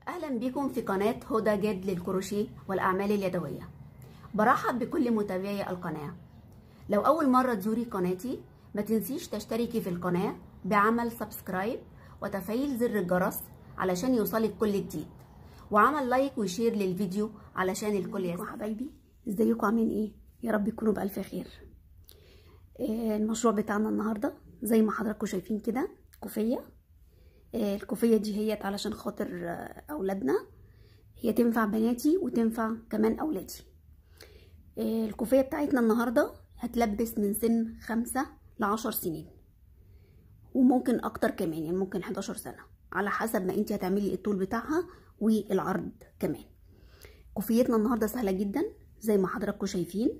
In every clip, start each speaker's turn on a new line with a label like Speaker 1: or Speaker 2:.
Speaker 1: أهلا بكم في قناة هدى جد للكروشيه والأعمال اليدوية برحب بكل متابعي القناة لو أول مرة تزوري قناتي ما تنسيش تشتركي في القناة بعمل سبسكرايب وتفعيل زر الجرس علشان يوصلك كل جديد وعمل لايك وشير للفيديو علشان الكل يسمع حبايبي ازيكم عاملين ايه يا رب تكونوا بألف خير آه، المشروع بتاعنا النهارده زي ما حضراتكم شايفين كده كوفيه آه، الكوفيه دي هي علشان خاطر آه، اولادنا هي تنفع بناتي وتنفع كمان اولادي آه، الكوفيه بتاعتنا النهارده هتلبس من سن خمسة لعشر سنين وممكن اكتر كمان يعني ممكن 11 سنه على حسب ما انت هتعملي الطول بتاعها والعرض كمان كوفيتنا النهارده سهله جدا زي ما حضراتكم شايفين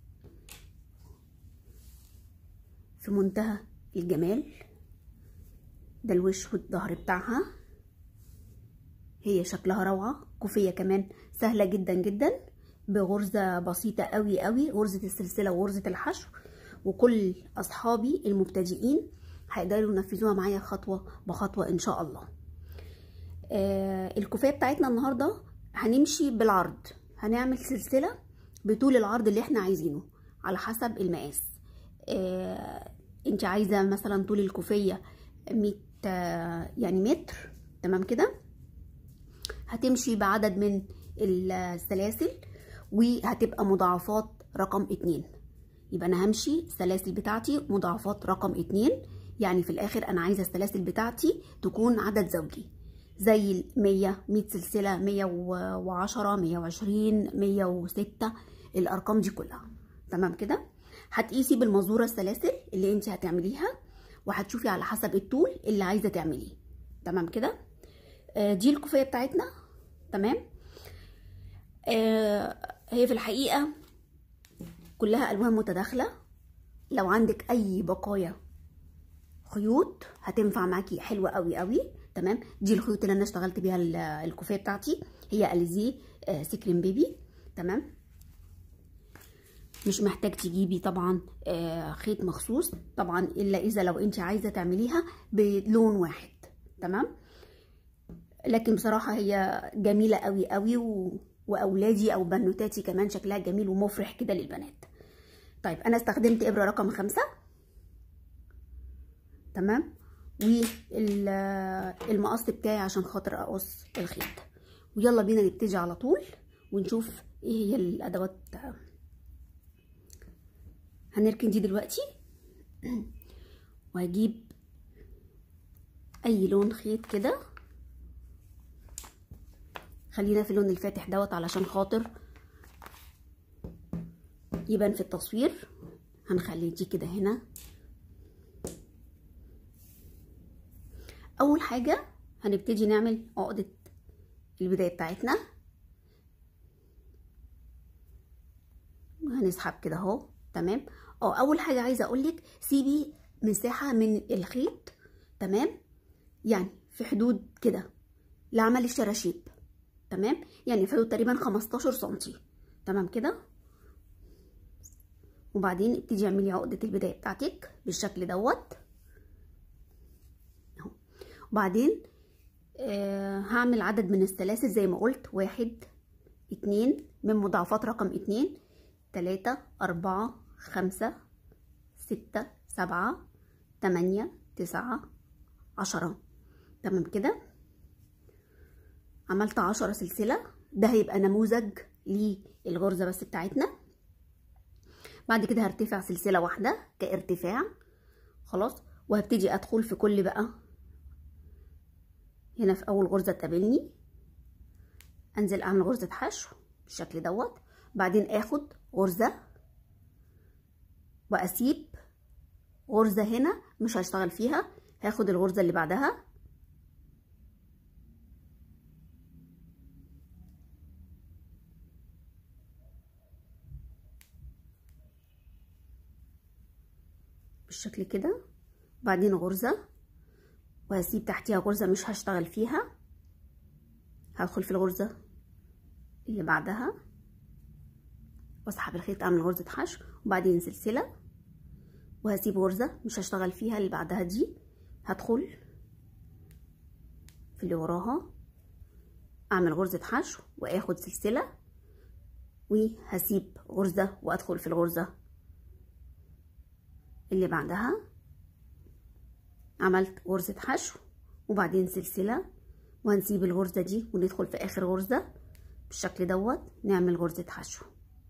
Speaker 1: في منتهى الجمال ده الوش والظهر بتاعها هي شكلها روعة كوفية كمان سهلة جدا جدا بغرزة بسيطة قوي قوي غرزة السلسلة وغرزة الحشو وكل أصحابي المبتدئين هيقدروا ينفذوها معايا خطوة بخطوة إن شاء الله آه الكوفية بتاعتنا النهاردة هنمشي بالعرض هنعمل سلسلة بطول العرض اللي احنا عايزينه على حسب المقاس آه انت عايزة مثلا طول الكوفية 100 يعني متر تمام كده هتمشي بعدد من السلاسل وهتبقى مضاعفات رقم اتنين يبقى انا همشي السلاسل بتاعتي مضاعفات رقم اتنين يعني في الاخر انا عايزه السلاسل بتاعتي تكون عدد زوجي زي 100 100 سلسله 110 120 106 الارقام دي كلها تمام كده هتقيسي بالمزوره السلاسل اللي انت هتعمليها وهتشوفي على حسب الطول اللي عايزه تعمليه تمام كده آه دي الكوفيه بتاعتنا تمام آه هي في الحقيقه كلها الوان متداخله لو عندك اي بقايا خيوط هتنفع معاكي حلوه قوي قوي تمام دي الخيوط اللي انا اشتغلت بيها الكوفيه بتاعتي هي اليزي آه سكرين بيبي تمام مش محتاج تجيبي طبعا آه خيط مخصوص طبعا الا اذا لو انت عايزه تعمليها بلون واحد تمام لكن بصراحه هي جميله قوي قوي و... واولادي او بنوتاتي كمان شكلها جميل ومفرح كده للبنات طيب انا استخدمت ابره رقم خمسة تمام والمقص بتاعي عشان خاطر اقص الخيط ويلا بينا نبتدي على طول ونشوف ايه هي الادوات هنركن دي دلوقتي وهجيب اي لون خيط كده خلينا في اللون الفاتح دوت علشان خاطر يبان في التصوير هنخلي دي كده هنا اول حاجة هنبتدي نعمل عقدة البداية بتاعتنا هنسحب كده اهو تمام اه اول حاجه عايزه اقولك سيبي مساحه من الخيط تمام يعني في حدود كده لعمل الشراشيب تمام يعني في حدود تقريبا 15 سنتي تمام كده وبعدين ابتدي اعملي عقده البدايه بتاعتك بالشكل دوت اهو وبعدين آه هعمل عدد من السلاسل زي ما قلت واحد اتنين من مضاعفات رقم اتنين تلاتة أربعة خمسة ستة سبعة تمانية تسعة عشرة تمام كده عملت عشرة سلسلة ده هيبقى نموذج للغرزة بس بتاعتنا بعد كده هرتفع سلسلة واحدة كارتفاع خلاص وهبتدي ادخل في كل بقى هنا في اول غرزة تقابلني انزل اعمل غرزة حشو بالشكل دوت بعدين اخد غرزة واسيب غرزة هنا مش هشتغل فيها هاخد الغرزة اللي بعدها بالشكل كده بعدين غرزة وهسيب تحتيها غرزة مش هشتغل فيها هدخل في الغرزة اللي بعدها واسحب الخيط اعمل غرزة حشو وبعدين سلسلة وهسيب غرزة مش هشتغل فيها اللي بعدها دي هدخل في اللي وراها اعمل غرزة حشو واخد سلسلة وهسيب غرزة وادخل في الغرزة اللي بعدها عملت غرزة حشو وبعدين سلسلة وهنسيب الغرزة دي وندخل في اخر غرزة بالشكل دوت نعمل غرزة حشو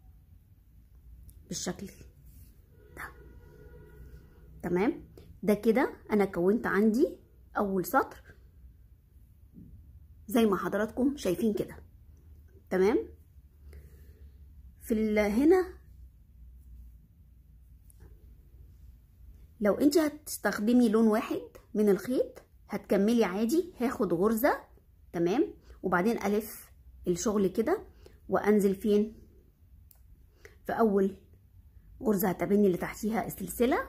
Speaker 1: بالشكل ده تمام ده كده انا كونت عندي اول سطر زي ما حضراتكم شايفين كده تمام في هنا لو انت هتستخدمي لون واحد من الخيط هتكملي عادي هاخد غرزة تمام وبعدين الف الشغل كده وانزل فين في اول غرزة هتبني اللي تحتيها السلسلة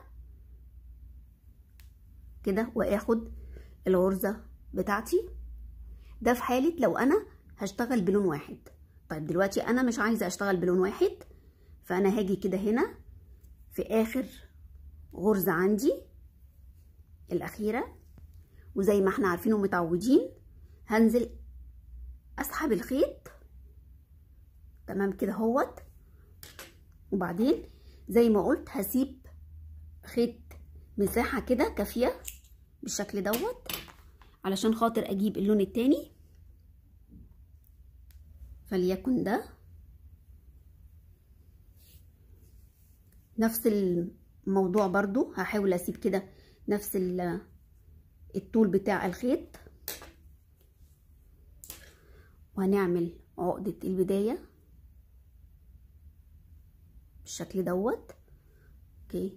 Speaker 1: كده واخد الغرزة بتاعتي ده في حالة لو انا هشتغل بلون واحد طيب دلوقتي انا مش عايزة اشتغل بلون واحد فانا هاجي كده هنا في اخر غرزة عندي الاخيرة وزي ما احنا عارفين ومتعودين هنزل اسحب الخيط تمام كده اهوت وبعدين زي ما قلت هسيب خيط مساحة كده كافية بالشكل دوت علشان خاطر اجيب اللون التاني فليكن ده نفس الموضوع برضو هحاول اسيب كده نفس الطول بتاع الخيط وهنعمل عقدة البداية بالشكل دوت اوكي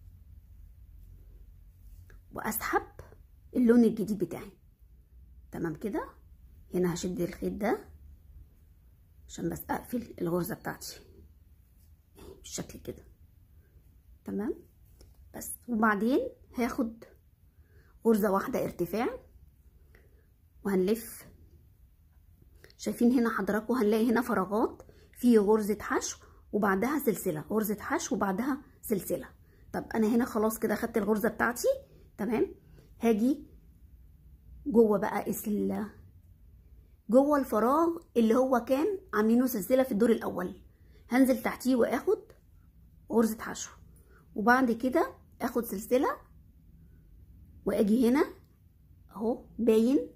Speaker 1: واسحب اللون الجديد بتاعي تمام كده هنا هشد الخيط ده عشان بس اقفل الغرزة بتاعتي بالشكل كده تمام بس وبعدين هاخد غرزة واحدة ارتفاع وهنلف شايفين هنا حضراتكم هنلاقي هنا فراغات في غرزة حشو وبعدها سلسلة غرزة حشو وبعدها سلسلة طب انا هنا خلاص كده خدت الغرزة بتاعتي تمام هاجي جوه بقى اسل جوه الفراغ اللي هو كان عاملينه سلسلة في الدور الاول هنزل تحتيه واخد غرزة حشو وبعد كده اخد سلسلة واجي هنا اهو باين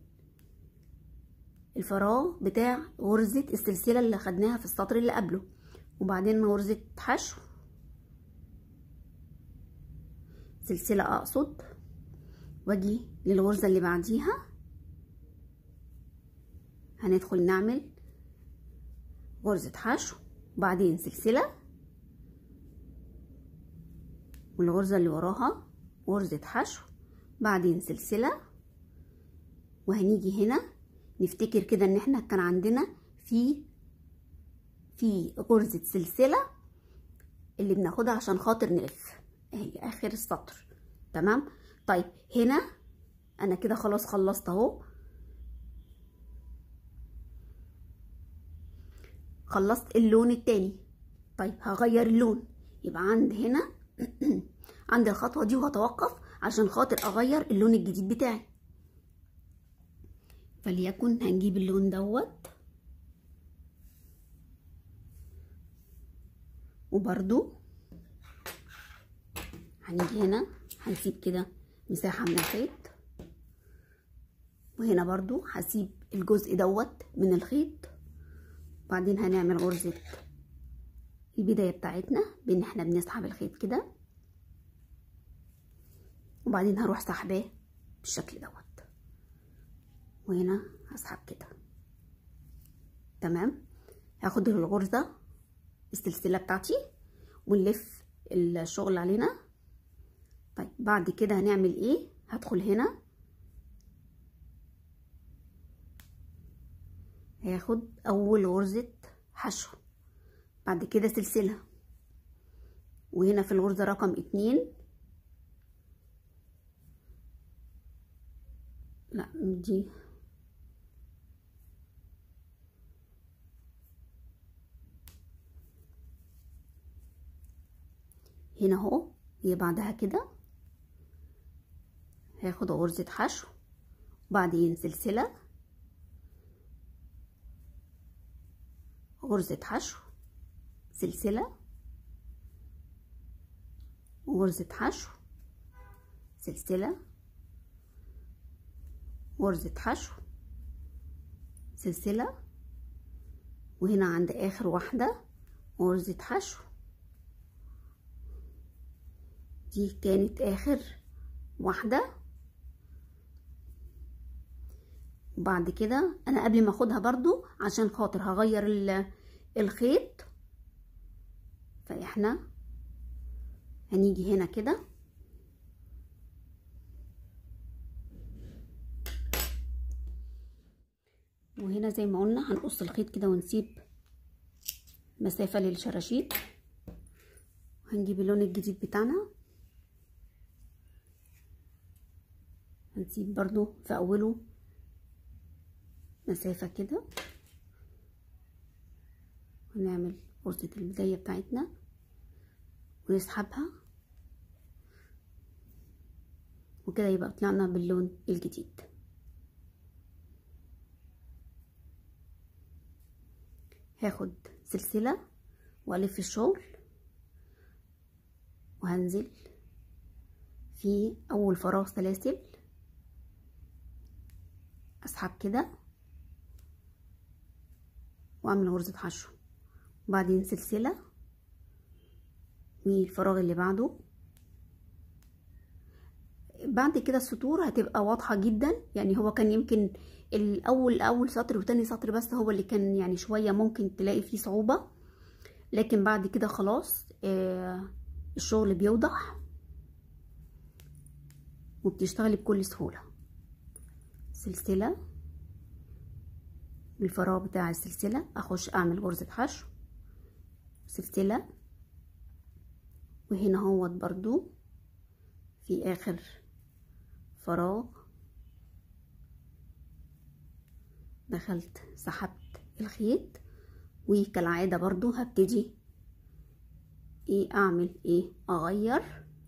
Speaker 1: الفراغ بتاع غرزة السلسلة اللي خدناها في السطر اللي قبله وبعدين غرزة حشو سلسلة اقصد واجي للغرزة اللي بعديها هندخل نعمل غرزة حشو وبعدين سلسلة والغرزة اللي وراها غرزة حشو بعدين سلسلة وهنيجي هنا نفتكر كده ان احنا كان عندنا في في غرزة سلسلة اللي بناخدها عشان خاطر نلف اهي اخر السطر تمام طيب هنا انا كده خلاص خلصت اهو خلصت اللون التاني طيب هغير اللون يبقى عند هنا عند الخطوة دي وهتوقف عشان خاطر اغير اللون الجديد بتاعي فليكن هنجيب اللون دوت وبرده هنيجي هنا هنسيب كده مساحة من الخيط وهنا برضو هسيب الجزء دوت من الخيط وبعدين هنعمل غرزة البداية بتاعتنا بان احنا بنسحب الخيط كده وبعدين هروح سحباه بالشكل دوت وهنا هسحب كده تمام هاخد الغرزة السلسلة بتاعتي ونلف الشغل علينا طيب بعد كده هنعمل ايه هدخل هنا هاخد اول غرزة حشو بعد كده سلسلة وهنا في الغرزة رقم اتنين لا دي هنا اهو هي بعدها كده هاخد غرزة حشو وبعدين سلسلة غرزة حشو سلسلة غرزة حشو سلسلة غرزة حشو سلسلة وهنا عند اخر واحدة غرزة حشو دي كانت اخر واحدة وبعد كده انا قبل ما اخدها برضو عشان خاطر هغير الخيط فاحنا هنيجي هنا كده وهنا زي ما قلنا هنقص الخيط كده ونسيب مسافة للشراشيب هنجيب اللون الجديد بتاعنا هنسيب برضو في اوله مسافة كده ونعمل غرزة البداية بتاعتنا ونسحبها وكده يبقى طلعنا باللون الجديد هاخد سلسلة والف الشغل وهنزل في اول فراغ سلاسل اسحب كده واعمل غرزة حشو وبعدين سلسلة والفراغ اللي بعده بعد كده السطور هتبقى واضحة جدا يعني هو كان يمكن الاول اول سطر وتاني سطر بس هو اللي كان يعني شوية ممكن تلاقي فيه صعوبة لكن بعد كده خلاص آه الشغل بيوضح وبتشتغلي بكل سهولة سلسلة الفراغ بتاع السلسلة اخش اعمل غرزة حشو سلسلة وهنا هوت برضو في اخر فراغ دخلت سحبت الخيط وكالعادة برضو هبتدي ايه اعمل ايه اغير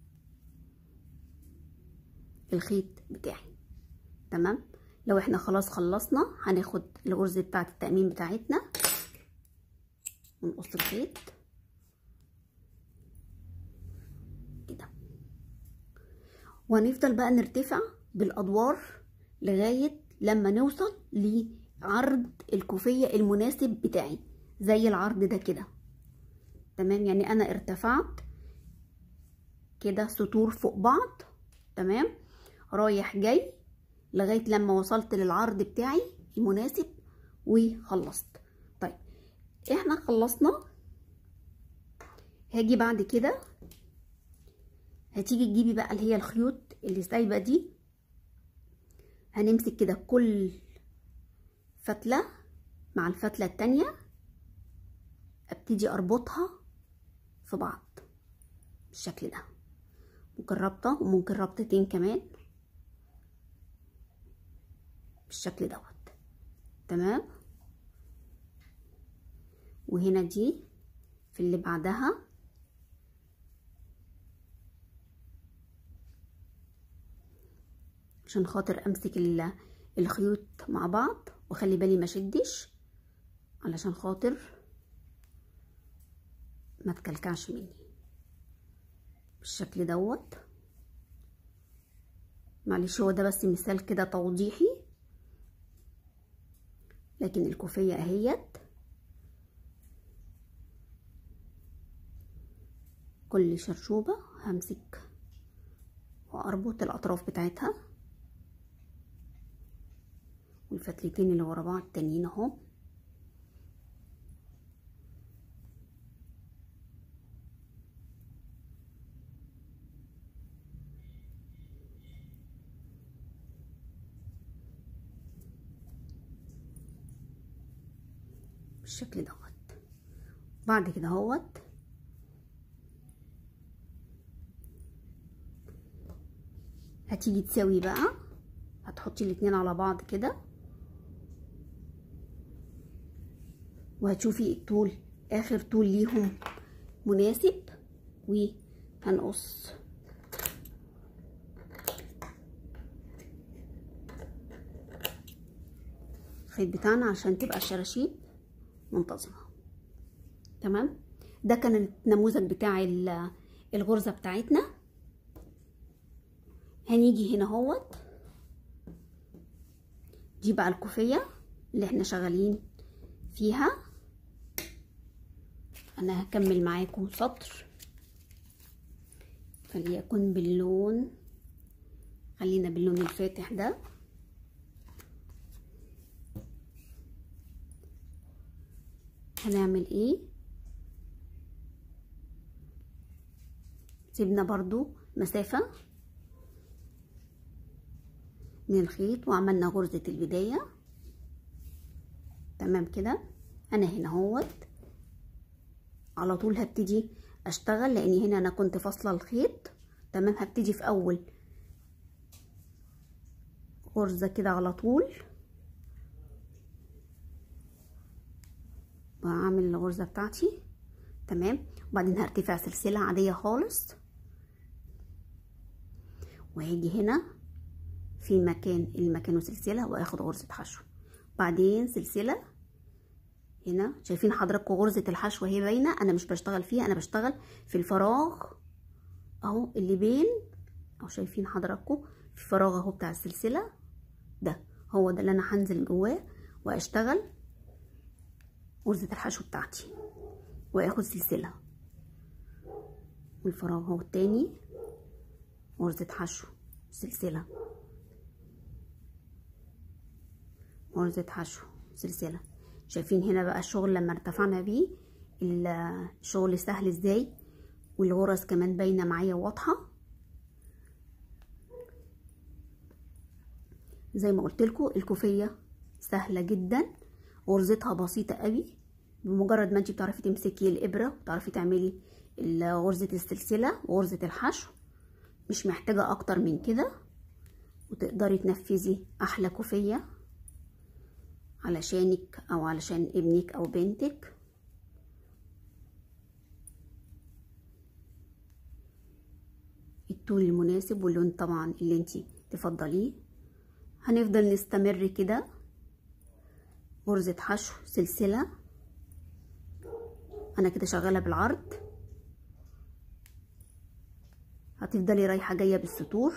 Speaker 1: الخيط بتاعي تمام لو احنا خلاص خلصنا هناخد الغرزة بتاعة التأمين بتاعتنا ونقص الخيط كده وهنفضل بقى نرتفع بالادوار لغاية لما نوصل لعرض الكوفية المناسب بتاعي زي العرض ده كده تمام يعني انا ارتفعت كده سطور فوق بعض تمام رايح جاي لغاية لما وصلت للعرض بتاعي المناسب وخلصت طيب احنا خلصنا هاجي بعد كده هتيجي تجيبي بقى اللي هي الخيوط اللي سايبه دي هنمسك كده كل فتله مع الفتله التانية ابتدي اربطها في بعض بالشكل ده ممكن رابطه وممكن رابطتين كمان بالشكل دوت تمام وهنا دي في اللي بعدها عشان خاطر امسك الخيوط مع بعض واخلي بالي ما شدش علشان خاطر ما تكلكعش مني بالشكل دوت معلش هو ده بس مثال كده توضيحي لكن الكوفية اهيت كل شرشوبة همسك واربط الاطراف بتاعتها والفتلتين اللي ورا بعض التانيين اهو بالشكل دوت بعد كده اهوت هتيجي تساوي بقى هتحطي الاتنين على بعض كده وهتشوفي الطول اخر طول ليهم مناسب وهنقص الخيط بتاعنا عشان تبقى الشراشيب منتظمه تمام ده كان النموذج بتاع الغرزه بتاعتنا هنيجي هنا اهوت دي بقى الكوفيه اللي احنا شغالين فيها انا هكمل معاكم سطر فليكن باللون خلينا باللون الفاتح ده هنعمل ايه سيبنا برضو مسافة من الخيط وعملنا غرزة البداية تمام كده انا هنا اهوت على طول هبتدي اشتغل لان هنا انا كنت فاصله الخيط تمام هبتدي في اول غرزه كده على طول واعمل الغرزه بتاعتي تمام وبعدين هرتفع سلسله عاديه خالص وهاجي هنا في مكان المكان سلسله واخد غرزه حشو بعدين سلسله هنا شايفين حضراتكم غرزة الحشو اهي باينة انا مش بشتغل فيها انا بشتغل في الفراغ اهو اللي بين اهو شايفين حضراتكم في فراغ اهو بتاع السلسلة ده هو ده اللي انا هنزل جواه واشتغل غرزة الحشو بتاعتي واخد سلسلة والفراغ اهو التاني غرزة حشو سلسلة غرزة حشو سلسلة شايفين هنا بقى الشغل لما ارتفعنا بيه الشغل سهل ازاي والغرز كمان باينه معايا واضحه زي ما قلت لكم الكوفيه سهله جدا غرزتها بسيطه قوي بمجرد ما انت بتعرفي تمسكي الابره وتعرفي تعملي غرزه السلسله وغرزه الحشو مش محتاجه اكتر من كده وتقدري تنفذي احلى كوفيه علشانك او علشان ابنك او بنتك الطول المناسب واللون طبعا اللي انتي تفضليه هنفضل نستمر كده غرزة حشو سلسلة انا كده شغالة بالعرض هتفضلي رايحة جاية بالسطور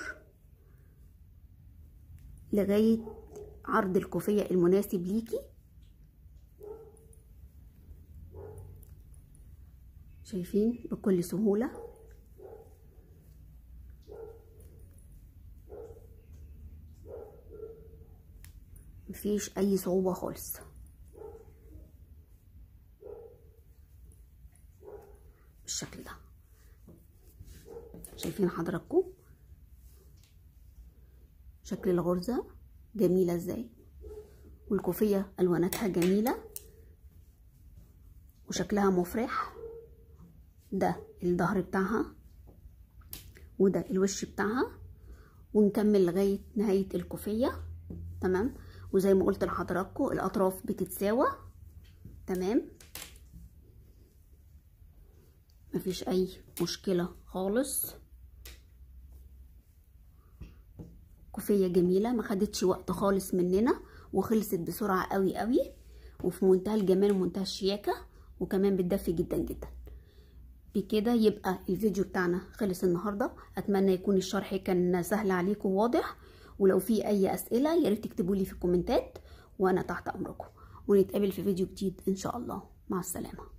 Speaker 1: لغاية عرض الكوفية المناسب ليكي شايفين بكل سهولة مفيش اي صعوبة خالص بالشكل ده شايفين حضراتكم شكل الغرزة جميلة ازاي والكوفية الواناتها جميلة وشكلها مفرح ده الظهر بتاعها وده الوش بتاعها ونكمل لغاية نهاية الكوفية تمام وزي ما قلت لحضراتكم الاطراف بتتساوى تمام مفيش اي مشكلة خالص كوفية جميلة ما خدتش وقت خالص مننا وخلصت بسرعة قوي قوي وفي منتهى الجمال ومنتهى الشياكة وكمان بتدفي جدا جدا بكده يبقى الفيديو بتاعنا خلص النهاردة اتمنى يكون الشرح كان سهل عليكم وواضح ولو في اي اسئلة ياريت تكتبوا لي في الكومنتات وانا تحت امركم ونتقابل في فيديو جديد ان شاء الله مع السلامه